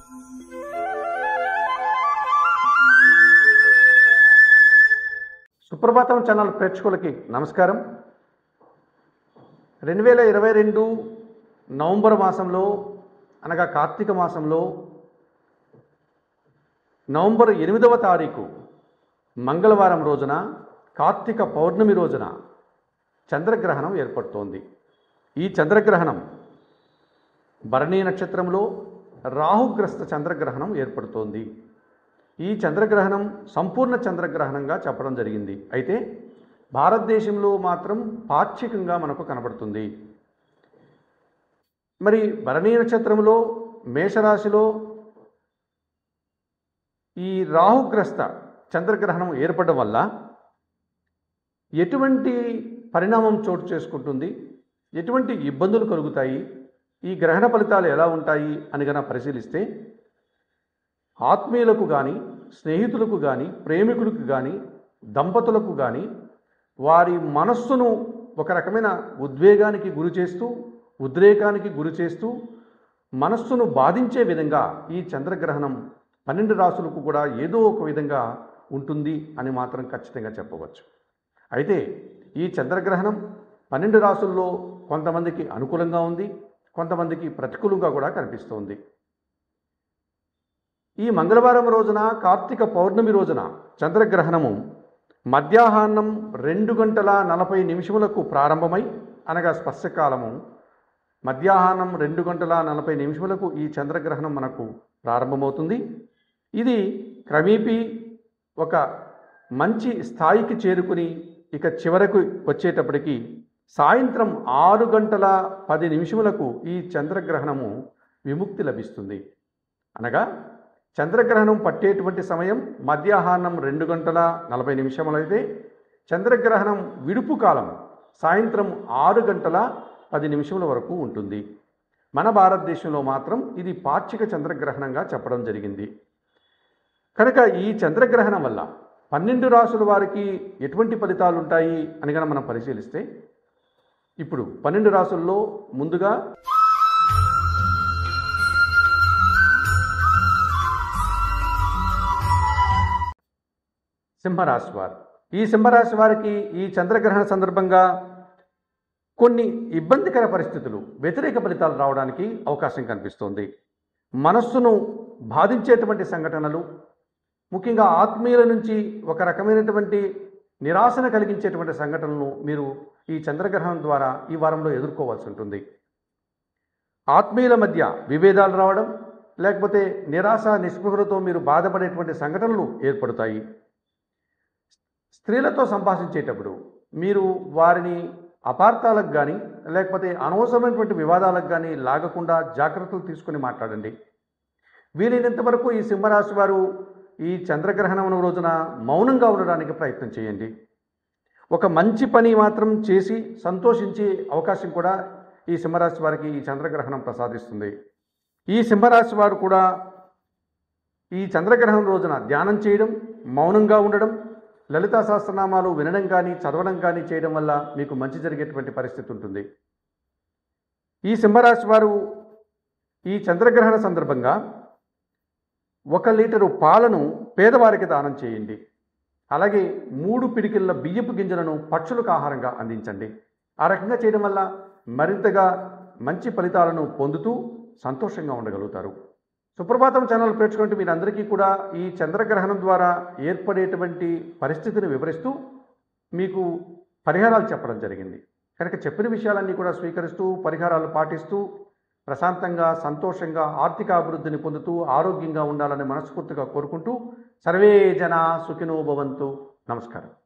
సుప్రభాతం channel ప్రేక్షకులకి నమస్కారం రెండు వేల ఇరవై రెండు నవంబర్ మాసంలో అనగా కార్తీక మాసంలో నవంబర్ ఎనిమిదవ తారీఖు మంగళవారం రోజున కార్తీక పౌర్ణమి రోజున చంద్రగ్రహణం ఏర్పడుతోంది ఈ చంద్రగ్రహణం భరణీ నక్షత్రంలో రాహుగ్రస్త చంద్రగ్రహణం ఏర్పడుతోంది ఈ చంద్రగ్రహణం సంపూర్ణ చంద్రగ్రహణంగా చెప్పడం జరిగింది అయితే భారతదేశంలో మాత్రం పాక్షికంగా మనకు కనబడుతుంది మరి భరణీ నక్షత్రంలో మేషరాశిలో ఈ రాహుగ్రస్త చంద్రగ్రహణం ఏర్పడడం వల్ల ఎటువంటి పరిణామం చోటు చేసుకుంటుంది ఎటువంటి ఇబ్బందులు కలుగుతాయి ఈ గ్రహణ ఫలితాలు ఎలా ఉంటాయి అని గన పరిశీలిస్తే ఆత్మీయులకు కానీ స్నేహితులకు కానీ ప్రేమికులకు కానీ దంపతులకు కానీ వారి మనస్సును ఒక రకమైన ఉద్వేగానికి గురి చేస్తూ ఉద్రేకానికి గురి చేస్తూ మనస్సును బాధించే విధంగా ఈ చంద్రగ్రహణం పన్నెండు రాసులకు కూడా ఏదో ఒక విధంగా ఉంటుంది అని మాత్రం ఖచ్చితంగా చెప్పవచ్చు అయితే ఈ చంద్రగ్రహణం పన్నెండు రాసుల్లో కొంతమందికి అనుకూలంగా ఉంది కొంతమందికి ప్రతికూలంగా కూడా కనిపిస్తోంది ఈ మంగళవారం రోజున కార్తీక పౌర్ణమి రోజున చంద్రగ్రహణము మధ్యాహ్నం రెండు గంటల నలభై నిమిషములకు ప్రారంభమై అనగా స్పర్శకాలము మధ్యాహ్నం రెండు గంటల నలభై నిమిషములకు ఈ చంద్రగ్రహణం మనకు ప్రారంభమవుతుంది ఇది క్రమేపీ ఒక మంచి స్థాయికి చేరుకుని ఇక చివరకు వచ్చేటప్పటికి సాయంత్రం ఆరు గంటల పది నిమిషములకు ఈ చంద్రగ్రహణము విముక్తి లభిస్తుంది అనగా చంద్రగ్రహణం పట్టేటువంటి సమయం మధ్యాహ్నం రెండు గంటల నలభై నిమిషములైతే చంద్రగ్రహణం విడుపు కాలం సాయంత్రం ఆరు గంటల పది నిమిషముల వరకు ఉంటుంది మన భారతదేశంలో మాత్రం ఇది పాక్షిక చంద్రగ్రహణంగా చెప్పడం జరిగింది కనుక ఈ చంద్రగ్రహణం వల్ల పన్నెండు రాసుల వారికి ఎటువంటి ఫలితాలు ఉంటాయి అని కనుక మనం పరిశీలిస్తే ఇప్పుడు పన్నెండు రాసుల్లో ముందుగా సింహరాశి వారు ఈ సింహరాశి వారికి ఈ చంద్రగ్రహణ సందర్భంగా కొన్ని ఇబ్బందికర పరిస్థితులు వ్యతిరేక ఫలితాలు రావడానికి అవకాశం కనిపిస్తోంది మనస్సును బాధించేటువంటి సంఘటనలు ముఖ్యంగా ఆత్మీయుల నుంచి ఒక రకమైనటువంటి నిరాశను కలిగించేటువంటి సంఘటనలను మీరు ఈ చంద్రగ్రహణం ద్వారా ఈ వారంలో ఎదుర్కోవాల్సి ఉంటుంది ఆత్మీయుల మధ్య విభేదాలు రావడం లేకపోతే నిరాశ నిస్పృహలతో మీరు బాధపడేటువంటి సంఘటనలు ఏర్పడతాయి స్త్రీలతో సంభాషించేటప్పుడు మీరు వారిని అపార్థాలకు కానీ లేకపోతే అనవసరమైనటువంటి వివాదాలకు కానీ లాగకుండా జాగ్రత్తలు తీసుకుని మాట్లాడండి వీలైనంత వరకు ఈ సింహరాశి వారు ఈ చంద్రగ్రహణం రోజున మౌనంగా ఉండడానికి ప్రయత్నం చేయండి ఒక మంచి పని మాత్రం చేసి సంతోషించే అవకాశం కూడా ఈ సింహరాశి వారికి ఈ చంద్రగ్రహణం ప్రసాదిస్తుంది ఈ సింహరాశి వారు కూడా ఈ చంద్రగ్రహణం రోజున ధ్యానం చేయడం మౌనంగా ఉండడం లలితా సహస్రనామాలు వినడం కానీ చదవడం కానీ చేయడం వల్ల మీకు మంచి జరిగేటువంటి పరిస్థితి ఉంటుంది ఈ సింహరాశి వారు ఈ చంద్రగ్రహణ సందర్భంగా ఒక లీటరు పాలను పేదవారికి దానం చేయండి అలాగే మూడు పిడికిళ్ళ బియ్యపు గింజలను పక్షులకు ఆహారంగా అందించండి ఆ రకంగా చేయడం వల్ల మరింతగా మంచి ఫలితాలను పొందుతూ సంతోషంగా ఉండగలుగుతారు సుప్రభాతం ఛానల్ ప్రేక్షకులు మీరందరికీ కూడా ఈ చంద్రగ్రహణం ద్వారా ఏర్పడేటువంటి పరిస్థితిని వివరిస్తూ మీకు పరిహారాలు చెప్పడం జరిగింది కనుక చెప్పిన విషయాలన్నీ కూడా స్వీకరిస్తూ పరిహారాలు పాటిస్తూ ప్రశాంతంగా సంతోషంగా ఆర్థిక అభివృద్ధిని పొందుతూ ఆరోగ్యంగా ఉండాలని మనస్ఫూర్తిగా కోరుకుంటూ సర్వే జన సుఖినో భవంతు నమస్కారం